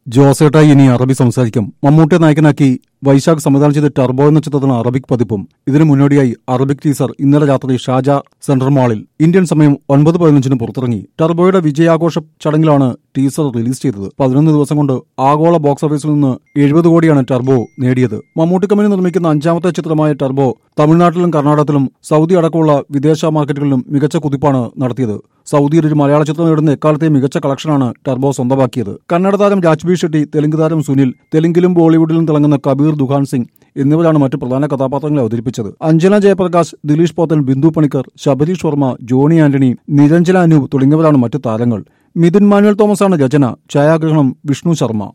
ജോസേട്ടായി ഇനി അറബി സംസാരിക്കും മമ്മൂട്ടിയെ നായകനാക്കി വൈശാഖ് സംവിധാനം ചെയ്ത ടർബോ എന്ന ചിത്രത്തിന് അറബിക് പതിപ്പും ഇതിനു മുന്നോടിയായി അറബിക് ടീസർ ഇന്നലെ രാത്രി ഷാജ സെൻട്രൽ മാളിൽ ഇന്ത്യൻ സമയം ഒൻപത് പതിനഞ്ചിന് പുറത്തിറങ്ങി ടർബോയുടെ വിജയാഘോഷ ചടങ്ങിലാണ് ടീസർ റിലീസ് ചെയ്തത് പതിനൊന്ന് ദിവസം കൊണ്ട് ആഗോള ബോക്സ് ഓഫീസിൽ നിന്ന് എഴുപത് കോടിയാണ് ടർബോ നേടിയത് മമ്മൂട്ടി കമ്പനി നിർമ്മിക്കുന്ന അഞ്ചാമത്തെ ചിത്രമായ ടർബോ തമിഴ്നാട്ടിലും കർണാടകത്തിലും സൗദി അടക്കമുള്ള വിദേശ മാർക്കറ്റുകളിലും മികച്ച കുതിപ്പാണ് നടത്തിയത് സൗദിയിൽ ഒരു മലയാള ചിത്രം നേടുന്ന എക്കാലത്തെ മികച്ച കളക്ഷനാണ് ടർബോ സ്വന്തമാക്കിയത് കന്നഡ താരം രാജ്ബി ഷെട്ടി തെലുങ്ക് താരം സുനിൽ തെലുങ്കിലും ബോളിവുഡിലും തിളങ്ങുന്ന കബീർ ദുഖാൻ സിംഗ് എന്നിവരാണ് മറ്റ് പ്രധാന കഥാപാത്രങ്ങളെ അവതരിപ്പിച്ചത് അഞ്ജന ജയപ്രകാശ് ദിലീഷ് പോത്തൻ ബിന്ദു പണിക്കർ ശബരീഷ് വർമ്മ ജോണി ആന്റണി നിരഞ്ജന അനൂപ് തുടങ്ങിയവരാണ് മറ്റ് താരങ്ങൾ മിഥുൻ മാനുവൽ തോമസാണ് രചന ഛായാഗ്രഹണം വിഷ്ണു ശർമ്മ